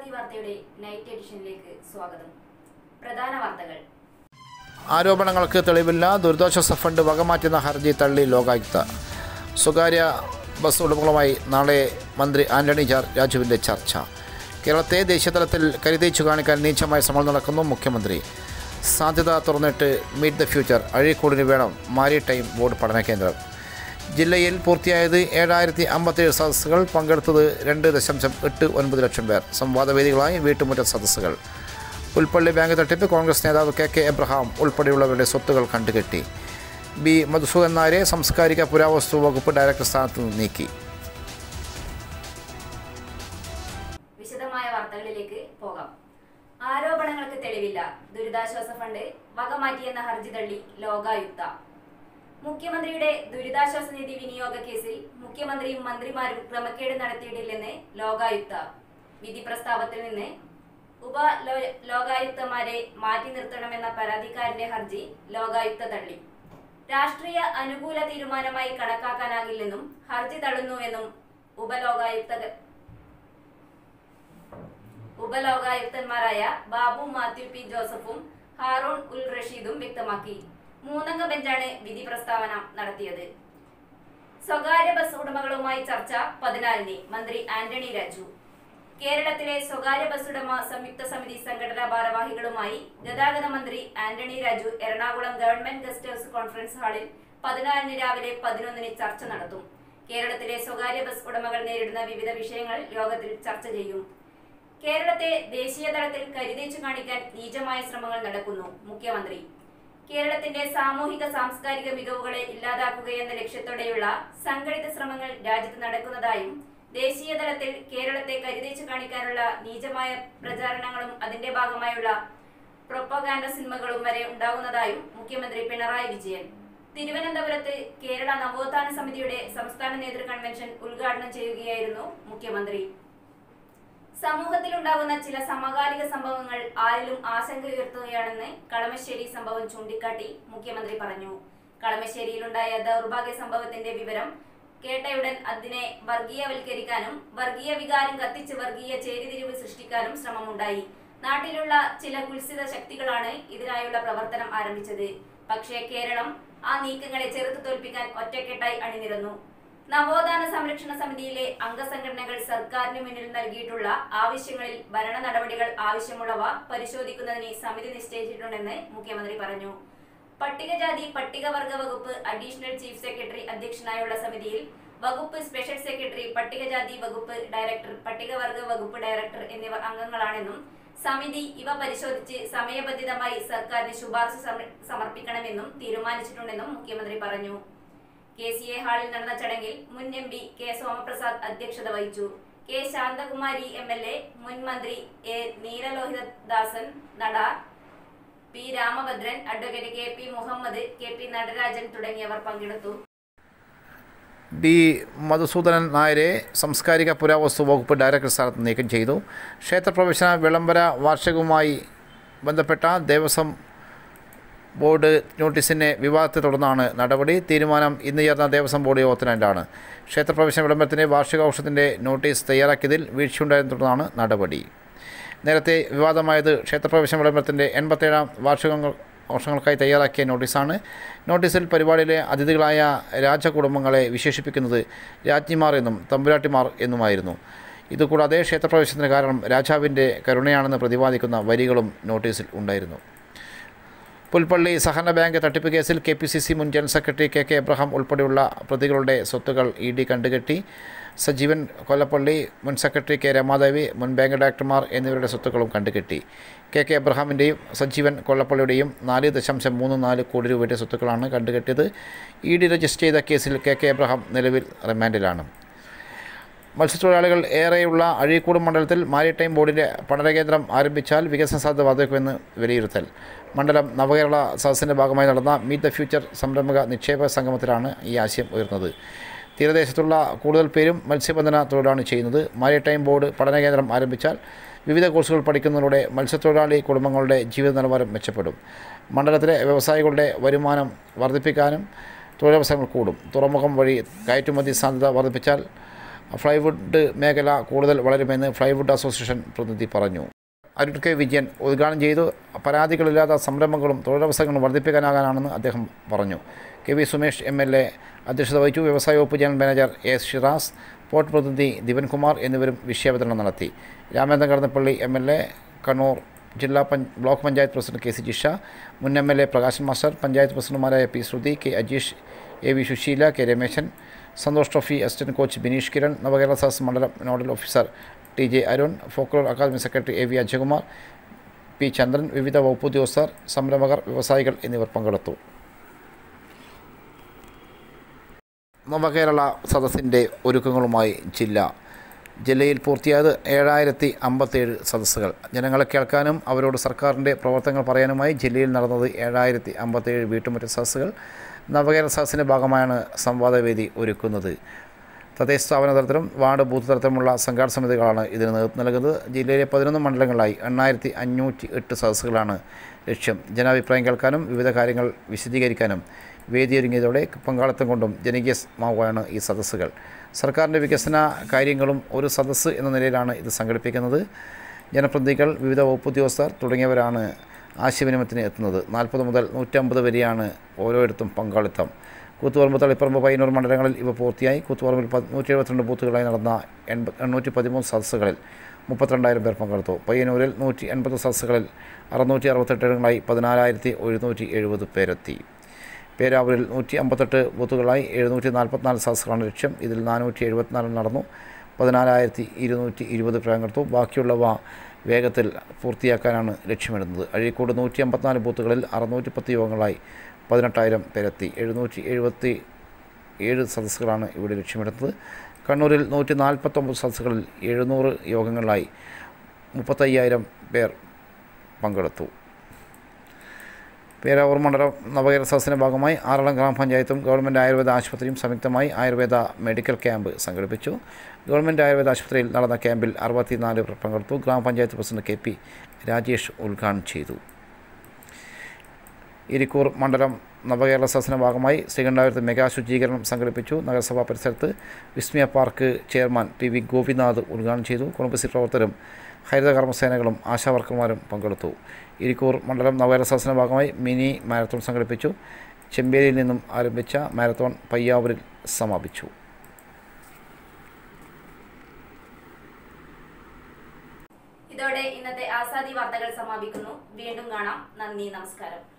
മലയാളി വാർത്തയുടെ നൈറ്റ് എഡിഷനിലേക്ക് സ്വാഗതം പ്രധാന വാർത്തകൾ ആരോപണങ്ങൾക്ക് തെളിവില്ല ദുരിതാശ്വാസ ഫണ്ട് വകമാറ്റുന്ന ഹർജി തള്ളി ലോകായുക്ത സ്വകാര്യ ബസ് ഉടമകളുമായി നാളെ മന്ത്രി ആന്റണി ജാർ രാജുവിൻ്റെ ചർച്ച കേരളത്തെ ദേശീയതലത്തിൽ കരുതേച്ചു കാണിക്കാൻ നീച്ചമായ ശ്രമം നടക്കുന്നു മുഖ്യമന്ത്രി സാധ്യത തുറന്നിട്ട് മീറ്റ് ദ ഫ്യൂച്ചർ അഴീക്കോടിന് വേണം മാരിടൈം ബോർഡ് പഠന കേന്ദ്രം ജില്ലയിൽ പൂർത്തിയായത് ഏഴായിരത്തി അമ്പത്തേഴ് സദസ്സുകൾ പങ്കെടുത്തത് രണ്ട് ദശാംശം എട്ട് ഒൻപത് ലക്ഷം പേർ സംവാദവേദികളായി വീട്ടുമുറ്റ സദസ്സുകൾ പുൽപ്പള്ളി ബാങ്ക് തട്ടിപ്പ് കോൺഗ്രസ് നേതാവ് കെ കെ എബ്രഹാം ഉൾപ്പെടെയുള്ളവരുടെ സ്വത്തുകൾ കണ്ടുകെട്ടി ബി മധുസൂദൻ നായരെ സാംസ്കാരിക പുരാവസ്തു വകുപ്പ് ഡയറക്ടർ സ്ഥാനത്ത് നിന്ന് നീക്കി വിശദമായ വാർത്തകളിലേക്ക് പോകാം ആരോപണങ്ങൾക്ക് തെളിവില്ല ദുരിതാശ്വാസ ഫണ്ട് വകമാറ്റിയെന്ന ഹർജി തള്ളി ലോകായുക്ത മുഖ്യമന്ത്രിയുടെ ദുരിതാശ്വാസ നിധി വിനിയോഗ കേസിൽ മുഖ്യമന്ത്രിയും മന്ത്രിമാരും ക്രമക്കേട് നടത്തിയിട്ടില്ലെന്ന് ലോകായുക്ത വിധി പ്രസ്താവത്തിൽ നിന്ന് ഉപ ലോ- ലോകായുക്തമാരെ മാറ്റി നിർത്തണമെന്ന പരാതിക്കാരന്റെ ഹർജി ലോകായുക്ത തള്ളി രാഷ്ട്രീയ അനുകൂല തീരുമാനമായി കണക്കാക്കാനാകില്ലെന്നും ഹർജി തള്ളുന്നുവെന്നും ഉപലോകായുക്ത ഉപലോകായുക്തന്മാരായ ബാബു മാത്യു പി ജോസഫും ഹാറൂൺ ഉൽ റഷീദും വ്യക്തമാക്കി മൂന്നംഗ ബെഞ്ചാണ് വിധി പ്രസ്താവന നടത്തിയത് സ്വകാര്യ ബസ് ഉടമകളുമായി ചർച്ച പതിനാലിന് മന്ത്രി ആന്റണി രാജു കേരളത്തിലെ സ്വകാര്യ ബസ് ഉടമ സംയുക്ത സമിതി സംഘടനാ ഭാരവാഹികളുമായി ഗതാഗത മന്ത്രി Antony Raju Ernakulam government guest house conference ഹാളിൽ പതിനാലിന് രാവിലെ പതിനൊന്നിന് ചർച്ച നടത്തും കേരളത്തിലെ സ്വകാര്യ ബസ് ഉടമകൾ നേരിടുന്ന വിവിധ വിഷയങ്ങൾ യോഗത്തിൽ ചർച്ച ചെയ്യും കേരളത്തെ ദേശീയ തലത്തിൽ കരുതേച്ചു കാണിക്കാൻ നീചമായ ശ്രമങ്ങൾ നടക്കുന്നു മുഖ്യമന്ത്രി കേരളത്തിന്റെ സാമൂഹിക സാംസ്കാരിക മികവുകളെ ഇല്ലാതാക്കുകയെന്ന ലക്ഷ്യത്തോടെയുള്ള സംഘടിത ശ്രമങ്ങൾ രാജ്യത്ത് നടക്കുന്നതായും ദേശീയ തലത്തിൽ കേരളത്തെ കരുതേച്ചു കാണിക്കാനുള്ള നീചമായ പ്രചാരണങ്ങളും അതിന്റെ ഭാഗമായുള്ള പ്രൊപ്പഗാൻഡ സിനിമകളും വരെ ഉണ്ടാകുന്നതായും മുഖ്യമന്ത്രി പിണറായി വിജയൻ തിരുവനന്തപുരത്ത് കേരള നവോത്ഥാന സമിതിയുടെ സംസ്ഥാന നേതൃ കൺവെൻഷൻ ഉദ്ഘാടനം ചെയ്യുകയായിരുന്നു മുഖ്യമന്ത്രി സമൂഹത്തിലുണ്ടാകുന്ന ചില സമകാലിക സംഭവങ്ങൾ ആരിലും ആശങ്ക ഉയർത്തുകയാണെന്ന് കളമശ്ശേരി സംഭവം ചൂണ്ടിക്കാട്ടി മുഖ്യമന്ത്രി പറഞ്ഞു കളമശ്ശേരിയിലുണ്ടായ ദൗർഭാഗ്യ സംഭവത്തിന്റെ വിവരം കേട്ടയുടൻ അതിനെ വർഗീയവൽക്കരിക്കാനും വർഗീയ വികാരം കത്തിച്ച് വർഗീയ ചേരിതിരിവ് സൃഷ്ടിക്കാനും ശ്രമമുണ്ടായി നാട്ടിലുള്ള ചില കുൽസിത ശക്തികളാണ് ഇതിനായുള്ള പ്രവർത്തനം ആരംഭിച്ചത് പക്ഷേ കേരളം ആ നീക്കങ്ങളെ ചെറുത്തു തോൽപ്പിക്കാൻ ഒറ്റക്കെട്ടായി അണിനിരന്നു നവോത്ഥാന സംരക്ഷണ സമിതിയിലെ അംഗസംഘടനകൾ സർക്കാരിന് മുന്നിൽ നൽകിയിട്ടുള്ള ആവശ്യങ്ങളിൽ ഭരണ നടപടികൾ ആവശ്യമുള്ളവ പരിശോധിക്കുന്നതിന് സമിതി നിശ്ചയിച്ചിട്ടുണ്ടെന്ന് മുഖ്യമന്ത്രി പറഞ്ഞു പട്ടികജാതി പട്ടികവർഗ വകുപ്പ് അഡീഷണൽ ചീഫ് സെക്രട്ടറി അധ്യക്ഷനായുള്ള സമിതിയിൽ വകുപ്പ് സ്പെഷ്യൽ സെക്രട്ടറി പട്ടികജാതി വകുപ്പ് ഡയറക്ടർ പട്ടികവർഗ വകുപ്പ് ഡയറക്ടർ എന്നിവർ അംഗങ്ങളാണെന്നും സമിതി ഇവ പരിശോധിച്ച് സമയബന്ധിതമായി സർക്കാരിന് ശുപാർശ സമ- സമർപ്പിക്കണമെന്നും തീരുമാനിച്ചിട്ടുണ്ടെന്നും മുഖ്യമന്ത്രി പറഞ്ഞു കെ സി എ ഹാളിൽ നടന്ന ചടങ്ങിൽ മുൻ എം പി കെ സോമപ്രസാദ് അധ്യക്ഷത വഹിച്ചു K Santhakumari M L A മുൻ മന്ത്രി A Neelalohithadasan Nadar P Ramabhadran advocate K P Muhammad K P Natarajan തുടങ്ങിയവർ പങ്കെടുത്തു ബി മധുസൂദനൻ നായരെ സാംസ്കാരിക പുരാവസ്തു വകുപ്പ് ഡയറക്ടർ സ്ഥാനത്ത് നീക്കം ചെയ്തു ക്ഷേത്രപ്രവേശന വിളംബര വാർഷികവുമായി ബന്ധപ്പെട്ട ദേവസ്വം ബോർഡ് നോട്ടീസിനെ വിവാദത്തെ തുടർന്നാണ് നടപടി തീരുമാനം ഇന്ന് ചേർന്ന ദേവസ്വം ബോർഡ് യോഗത്തിനാണ് ക്ഷേത്രപ്രവേശന വിളംബരത്തിൻ്റെ വാർഷികാഘോഷത്തിൻ്റെ നോട്ടീസ് തയ്യാറാക്കിയതിൽ വീഴ്ചയുണ്ടായതിനെ തുടർന്നാണ് നടപടി നേരത്തെ വിവാദമായത് ക്ഷേത്രപ്രവേശന വിളംബരത്തിൻ്റെ എൺപത്തേഴാം വാർഷികങ്ങൾ വർഷങ്ങൾക്കായി തയ്യാറാക്കിയ നോട്ടീസാണ് നോട്ടീസിൽ പരിപാടിയിലെ അതിഥികളായ രാജകുടുംബങ്ങളെ വിശേഷിപ്പിക്കുന്നത് രാജ്ഞിമാർ എന്നും തമ്പുരാട്ടിമാർ എന്നുമായിരുന്നു ഇതുകൂടാതെ ക്ഷേത്രപ്രവേശനത്തിന് കാരണം രാജാവിൻ്റെ കരുണയാണെന്ന് പ്രതിപാദിക്കുന്ന വരികളും നോട്ടീസിൽ ഉണ്ടായിരുന്നു പുൽപ്പള്ളി സഹകരണ ബാങ്ക് തട്ടിപ്പ് കേസിൽ കെ പി സി സി മുൻ general secretary K K Abraham ഉൾപ്പെടെയുള്ള പ്രതികളുടെ സ്വത്തുകൾ ഇ ഡി കണ്ടുകെട്ടി സജീവൻ കൊല്ലപ്പള്ളി മുൻ സെക്രട്ടറി കെ രമാദേവി മുൻ ബാങ്ക് ഡയറക്ടർമാർ എന്നിവരുടെ സ്വത്തുക്കളും കണ്ടുകെട്ടി കെ കെ എബ്രഹാമിൻ്റെയും സജീവൻ കൊല്ലപ്പള്ളിയുടെയും നാല് ദശാംശം മൂന്ന് നാല് കോടി രൂപയുടെ സ്വത്തുക്കളാണ് കണ്ടുകെട്ടിയത് ഇ ഡി രജിസ്റ്റർ ചെയ്ത കേസിൽ കെ കെ എബ്രഹാം നിലവിൽ റിമാൻഡിലാണ് മത്സ്യത്തൊഴിലാളികൾ ഏറെയുള്ള അഴീക്കോട് മണ്ഡലത്തിൽ മാരിടൈം ബോർഡിൻ്റെ പഠനകേന്ദ്രം ആരംഭിച്ചാൽ വികസന സാധ്യത വർദ്ധിക്കുമെന്ന് വിലയിരുത്തൽ മണ്ഡലം നവകേരള സദസ്സിൻ്റെ ഭാഗമായി നടന്ന മീറ്റ് ദ ഫ്യൂച്ചർ സംരംഭക നിക്ഷേപ സംഗമത്തിലാണ് ഈ ആശയം ഉയർന്നത് തീരദേശത്തുള്ള കൂടുതൽ പേരും മത്സ്യബന്ധന തൊഴിലാണ് ചെയ്യുന്നത് മാരിടൈം ബോർഡ് പഠനകേന്ദ്രം ആരംഭിച്ചാൽ വിവിധ കോഴ്സുകൾ പഠിക്കുന്നതിലൂടെ മത്സ്യത്തൊഴിലാളി കുടുംബങ്ങളുടെ ജീവിത നിലവാരം മെച്ചപ്പെടും മണ്ഡലത്തിലെ വ്യവസായികളുടെ വരുമാനം വർദ്ധിപ്പിക്കാനും തൊഴിലവസരങ്ങൾ കൂടും തുറമുഖം വഴി കയറ്റുമതി സാധ്യത വർദ്ധിപ്പിച്ചാൽ ഫ്ലൈവുഡ് മേഖല കൂടുതൽ വളരുമെന്ന് ഫ്ലൈവുഡ് അസോസിയേഷൻ പ്രതിനിധി പറഞ്ഞു അരുൺ കെ വിജയൻ ഉദ്ഘാടനം ചെയ്തു പരാതികളില്ലാത്ത സംരംഭങ്ങളും തൊഴിലവസരങ്ങളും വർദ്ധിപ്പിക്കാനാകാനാണെന്ന് അദ്ദേഹം പറഞ്ഞു K V Sumesh M L A അധ്യക്ഷത വഹിച്ചു വ്യവസായ വകുപ്പ് general manager S Shiraz port പ്രതിനിധി ദിവൻകുമാർ എന്നിവരും വിഷയാവതരണം നടത്തി Ramendran Kadannappally M L A Kannur ജില്ലാ പഞ്ച് block panchayat president K C Jisha മുൻ M L A Prakashan master panchayat പ്രസിഡന്റുമാരായ P Sruthi K Ajeesh A V Susheela K Rameshan Santosh trophy assistant coach Bineesh Kiran Navakerala സഹസ് മണ്ഡലം nodal officer T J Arun folklore academy secretary A V Ajayakumar P Chandran വിവിധ വകുപ്പ് ഉദ്യോഗസ്ഥർ സംരംഭകർ വ്യവസായികൾ എന്നിവർ പങ്കെടുത്തു നവകേരള സദസ്സിൻ്റെ ഒരുക്കങ്ങളുമായി ജില്ല ജില്ലയിൽ പൂർത്തിയായത് ഏഴായിരത്തി അമ്പത്തേഴ് സദസ്സുകൾ ജനങ്ങളെ കേൾക്കാനും അവരോട് സർക്കാരിൻ്റെ പ്രവർത്തനങ്ങൾ പറയാനുമായി ജില്ലയിൽ നടന്നത് ഏഴായിരത്തി അമ്പത്തേഴ് വീട്ടുമുറ്റ സദസ്സുകൾ നവകേരള സദസ്സിൻ്റെ ഭാഗമായാണ് സംവാദവേദി ഒരുക്കുന്നത് തദ്ദേശ സ്ഥാപന തലത്തിലും വാർഡ് ബൂത്ത് തലത്തിലുമുള്ള സംഘാടന സമിതികളാണ് ഇതിന് നേതൃത്വം നൽകുന്നത് ജില്ലയിലെ പതിനൊന്ന് മണ്ഡലങ്ങളിലായി എണ്ണായിരത്തി അഞ്ഞൂറ്റി എട്ട് സദസ്സുകളാണ് ലക്ഷ്യം ജനാഭിപ്രായം കേൾക്കാനും വിവിധ കാര്യങ്ങൾ വിശദീകരിക്കാനും വേദിയൊരുങ്ങിയതോടെ പങ്കാളിത്തം കൊണ്ടും ജനകീയമാവുകയാണ് ഈ സദസ്സുകൾ സർക്കാരിൻ്റെ വികസന കാര്യങ്ങളും ഒരു സദസ്സ് എന്ന നിലയിലാണ് ഇത് സംഘടിപ്പിക്കുന്നത് ജനപ്രതിനിധികൾ വിവിധ വകുപ്പ് ഉദ്യോഗസ്ഥർ തുടങ്ങിയവരാണ് ആശയവിനിമയത്തിന് എത്തുന്നത് നാൽപ്പത് മുതൽ നൂറ്റമ്പത് വരെയാണ് ഓരോയിടത്തും പങ്കാളിത്തം കൂത്തുപറമ്പ് തളിപ്പറമ്പ് പയ്യന്നൂർ മണ്ഡലങ്ങളിൽ ഇവ പൂർത്തിയായി കൂത്തുപറമ്പിൽ പ- നൂറ്റി എഴുപത്തിരണ്ട് ബൂത്തുകളായി നടന്ന എൺപ എണ്ണൂറ്റി പതിമൂന്ന് സദസ്സുകളിൽ മുപ്പത്തിരണ്ടായിരം പേർ പങ്കെടുത്തു പയ്യന്നൂരിൽ നൂറ്റി എൺപത് സദസ്സുകളിൽ അറുന്നൂറ്റി അറുപത്തെട്ട് ഇടങ്ങളായി പതിനാലായിരത്തി ഒരുന്നൂറ്റി എഴുപത് പേരെത്തി പേരാവൂരിൽ നൂറ്റി അമ്പത്തെട്ട് ബൂത്തുകളായി എഴുന്നൂറ്റി നാൽപ്പത്തിനാല് സദസ്സുകളാണ് ലക്ഷ്യം ഇതിൽ നാനൂറ്റി എഴുപത്തിനാല് നടന്നു പതിനാലായിരത്തി ഇരുന്നൂറ്റി ഇരുപത് പേർ പങ്കെടുത്തു ബാക്കിയുള്ളവ വേഗത്തിൽ പൂർത്തിയാക്കാനാണ് ലക്ഷ്യമിടുന്നത് അഴീക്കോട് നൂറ്റി അമ്പത്തിനാല് ബൂത്തുകളിൽ അറുന്നൂറ്റി പത്ത് യോഗങ്ങളായി പതിനെട്ടായിരം പേരെത്തി എഴുന്നൂറ്റി എഴുപത്തി ഏഴ് സദസ്സുകളാണ് ഇവിടെ ലക്ഷ്യമിടുന്നത് കണ്ണൂരിൽ നൂറ്റി നാൽപ്പത്തൊമ്പത് സദസ്സുകളിൽ എഴുന്നൂറ് യോഗങ്ങളിലായി മുപ്പത്തയ്യായിരം പേർ പങ്കെടുത്തു പേരാവൂർ മണ്ഡലം നവകേരള സദസ്സിൻ്റെ ഭാഗമായി ആറളം ഗ്രാമപഞ്ചായത്തും ഗവൺമെൻറ് ആയുർവേദ ആശുപത്രിയും സംയുക്തമായി ആയുർവേദ മെഡിക്കൽ ക്യാമ്പ് സംഘടിപ്പിച്ചു ഗവൺമെൻറ് ആയുർവേദ ആശുപത്രിയിൽ നടന്ന ക്യാമ്പിൽ അറുപത്തിനാല് പേർ പങ്കെടുത്തു ഗ്രാമപഞ്ചായത്ത് പ്രസിഡന്റ് കെ പി രാജേഷ് ഉദ്ഘാടനം ചെയ്തു ഇരിക്കൂർ മണ്ഡലം നവകേരള സദസ്സിൻ്റെ ഭാഗമായി ശ്രീകണ്ഠാപുരത്ത് മെഗാ ശുചീകരണം സംഘടിപ്പിച്ചു നഗരസഭാ പരിസരത്ത് Vismaya park chairman P V Gopinath ഉദ്ഘാടനം ചെയ്തു കുടുംബശ്രീ പ്രവർത്തകരും ഹരിത കർമ്മസേനകളും ആശാവർക്കർമാരും പങ്കെടുത്തു ഇരിക്കൂർ മണ്ഡലം നവകേരള സദസ്സിൻ്റെ ഭാഗമായി മിനി മാരത്തോൺ സംഘടിപ്പിച്ചു ചെമ്പേരിയിൽ നിന്നും ആരംഭിച്ച മാരത്തോൺ പയ്യാവൂരിൽ സമാപിച്ചു ഇതോടെ ഇന്നത്തെ ആസാദി വാർത്തകൾ സമാപിക്കുന്നു വീണ്ടും കാണാം നന്ദി നമസ്കാരം